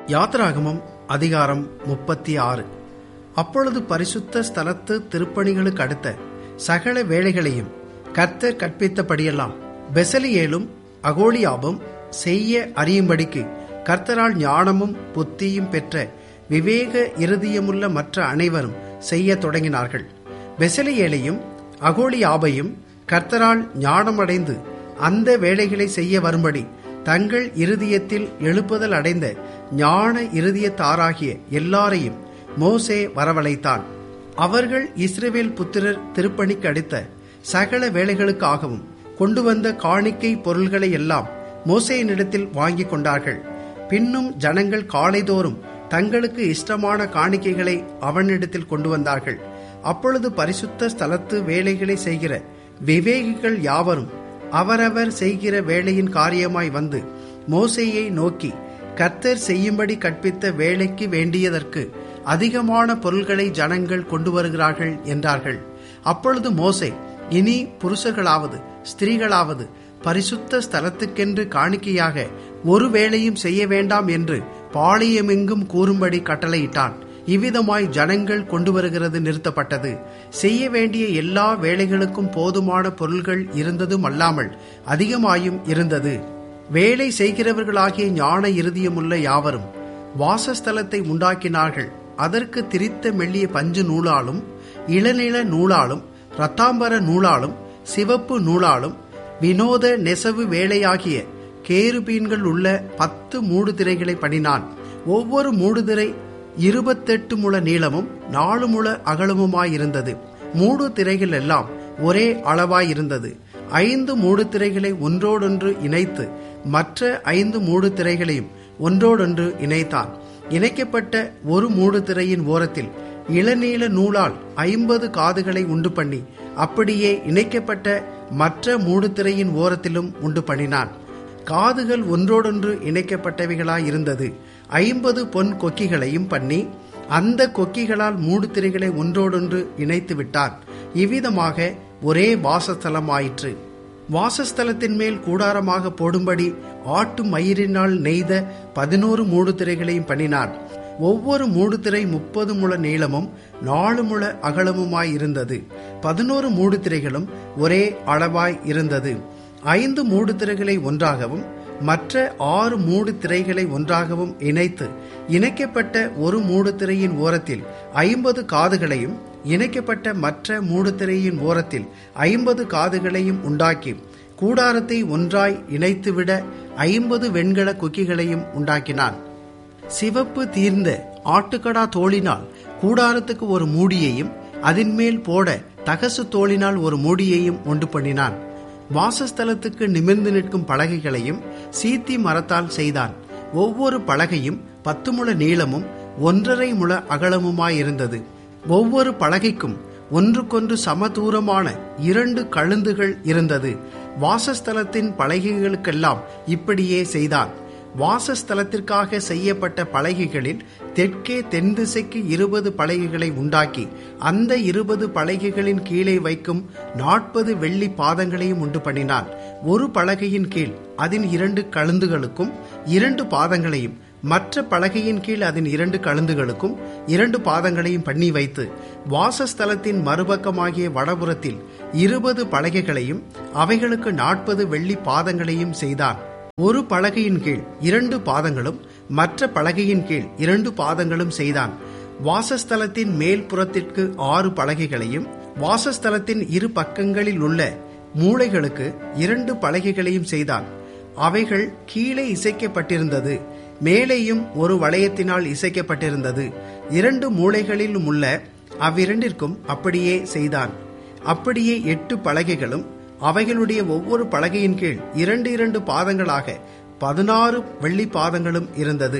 யாத்ராகமம் அதிகாரம் முப்பத்தி ஆறு அப்பொழுது பரிசுத்த ஸ்தலத்து திருப்பணிகளுக்கு அடுத்த சகல வேலைகளையும் கர்த்தர் கற்பித்தபடியெல்லாம் பெசலியேலும் அகோலியாவும் செய்ய அறியும்படிக்கு கர்த்தரால் ஞானமும் புத்தியும் பெற்ற விவேக இருதயமுள்ள மற்ற அனைவரும் செய்ய தொடங்கினார்கள் பெசலியேலையும் அகோலியாபையும் கர்த்தரால் ஞானமடைந்து அந்த வேலைகளை செய்ய வரும்படி தங்கள் இருதயத்தில் எழுப்புதல் அடைந்த ஞான இருதயத்தாராகிய எல்லாரையும் மோசே வரவழைத்தான் அவர்கள் இஸ்ரவேல் புத்திரர் திருப்பணிக்கு அடுத்த சகல வேலைகளுக்காகவும் கொண்டு வந்த காணிக்கை பொருள்களை எல்லாம் மோசேயினிடத்தில் வாங்கிக் கொண்டார்கள் பின்னும் ஜனங்கள் காலைதோறும் தங்களுக்கு இஷ்டமான காணிக்கைகளை அவனிடத்தில் கொண்டு வந்தார்கள் அப்பொழுது பரிசுத்த ஸ்தலத்து வேலைகளை செய்கிற விவேகிகள் யாவரும் அவரவர் செய்கிற வேலையின் காரியமாய் வந்து மோசேயை நோக்கி கர்த்தர் செய்யும்படி கற்பித்த வேலைக்கு வேண்டியதற்கு அதிகமான பொருள்களை ஜனங்கள் கொண்டு வருகிறார்கள் என்றார்கள் அப்பொழுது மோசே இனி புருஷர்களாவது ஸ்திரீகளாவது பரிசுத்த ஸ்தலத்துக்கென்று காணிக்கையாக ஒரு வேலையும் செய்ய வேண்டாம் என்று பாளையமெங்கும் கூறும்படி கட்டளையிட்டான் இவ்விதமாய் ஜனங்கள் கொண்டு வருகிறது நிறுத்தப்பட்டது செய்ய வேண்டிய எல்லா வேலைகளுக்கும் போதுமான பொருள்கள் இருந்ததும் அல்லாமல் அதிகமாயும் இருந்தது வேலை செய்கிறவர்களாகிய ஞான இருதயமுள்ள யாவரும் வாசஸ்தலத்தை உண்டாக்கினார்கள் அதற்கு திரித்த மெல்லிய பஞ்சு நூலாலும் இளநில நூலாலும் ரத்தாம்பர நூலாலும் சிவப்பு நூலாலும் வினோத நெசவு வேலையாகிய கேருபீன்கள் உள்ள பத்து மூடு திரைகளை பண்ணினான் ஒவ்வொரு மூடுதிரை இருபத்தெட்டு முழ நீளமும் நாலு முழ அகலமுமாயிருந்தது மூடு திரைகள் எல்லாம் ஒரே அளவாயிருந்தது ஐந்து மூடு திரைகளை ஒன்றோடொன்று இணைத்து மற்ற ஐந்து மூடு திரைகளையும் ஒன்றோடொன்று இணைத்தான் இணைக்கப்பட்ட ஒரு மூடு திரையின் ஓரத்தில் இளநீல நூலால் ஐம்பது காதுகளை உண்டு பண்ணி அப்படியே இணைக்கப்பட்ட மற்ற மூடு திரையின் ஓரத்திலும் உண்டு பண்ணினான் காதுகள் ஒன்றோடொன்று இணைக்கப்பட்டவைகளாயிருந்தது ஐம்பது பொன் கொக்கிகளையும் பண்ணி அந்த கொக்கிகளால் மூடு திரைகளை ஒன்றோடொன்று இணைத்து விட்டான் இவ்விதமாக ஒரே வாசஸ்தலமாயிற்று வாசஸ்தலத்தின் மேல் கூடாரமாக போடும்படி ஆட்டு மயிரினால் நெய்த பதினோரு மூடு திரைகளையும் பண்ணினான் ஒவ்வொரு மூடுதிரை முப்பது முழ நீளமும் நாலு முழ அகலமுமாய் இருந்தது பதினோரு மூடுதிரைகளும் ஒரே அளவாய் இருந்தது ஐந்து மூடுதிரைகளை ஒன்றாகவும் மற்ற ஆறு மூடு திரைகளை ஒன்றாகவும் இணைத்து இணைக்கப்பட்ட ஒரு மூடுதிரையின் ஓரத்தில் ஐம்பது காதுகளையும் இணைக்கப்பட்ட மற்ற மூடுதிரையின் ஓரத்தில் ஐம்பது காதுகளையும் உண்டாக்கி கூடாரத்தை ஒன்றாய் இணைத்துவிட ஐம்பது வெண்கல குக்கிகளையும் உண்டாக்கினான் சிவப்பு தீர்ந்த ஆட்டுக்கடா தோளினால் கூடாரத்துக்கு ஒரு மூடியையும் அதன் மேல் போட தகசு தோளினால் ஒரு மூடியையும் உண்டு பண்ணினான் வாசஸ்தலத்துக்கு நிமிர்ந்து நிற்கும் பலகைகளையும் சீத்தி மரத்தால் செய்தான் ஒவ்வொரு பலகையும் பத்து முழ நீளமும் ஒன்றரை முழ அகலமுமாயிருந்தது ஒவ்வொரு பலகைக்கும் ஒன்றுக்கொன்று சமதூரமான இரண்டு கழுந்துகள் இருந்தது வாசஸ்தலத்தின் பலகைகளுக்கெல்லாம் இப்படியே செய்தான் வாசஸ்தலத்திற்காக செய்யப்பட்ட பலகைகளில் தெற்கே தென் திசைக்கு இருபது பலகைகளை உண்டாக்கி அந்த இருபது பலகைகளின் கீழே வைக்கும் நாற்பது வெள்ளி பாதங்களையும் உண்டு பண்ணினான் ஒரு பலகையின் கீழ் அதன் இரண்டு கழுந்துகளுக்கும் இரண்டு பாதங்களையும் மற்ற பலகையின் கீழ் அதன் இரண்டு கழுந்துகளுக்கும் இரண்டு பாதங்களையும் பண்ணி வைத்து வாசஸ்தலத்தின் மறுபக்கமாகிய வடபுறத்தில் இருபது பலகைகளையும் அவைகளுக்கு நாற்பது வெள்ளி பாதங்களையும் செய்தான் ஒரு பலகையின் கீழ் இரண்டு பாதங்களும் மற்ற பலகையின் கீழ் இரண்டு பாதங்களும் செய்தான் வாசஸ்தலத்தின் மேல் புறத்திற்கு ஆறு பலகைகளையும் வாசஸ்தலத்தின் இரு பக்கங்களில் உள்ள மூளைகளுக்கு இரண்டு பலகைகளையும் செய்தான் அவைகள் கீழே இசைக்கப்பட்டிருந்தது மேலேயும் ஒரு வளையத்தினால் இசைக்கப்பட்டிருந்தது இரண்டு மூளைகளிலும் உள்ள அவ்விரண்டிற்கும் அப்படியே செய்தான் அப்படியே எட்டு பலகைகளும் அவைகளுடைய ஒவ்வொரு பலகையின் கீழ் இரண்டு இரண்டு பாதங்களாக பதினாறு வெள்ளி பாதங்களும் இருந்தது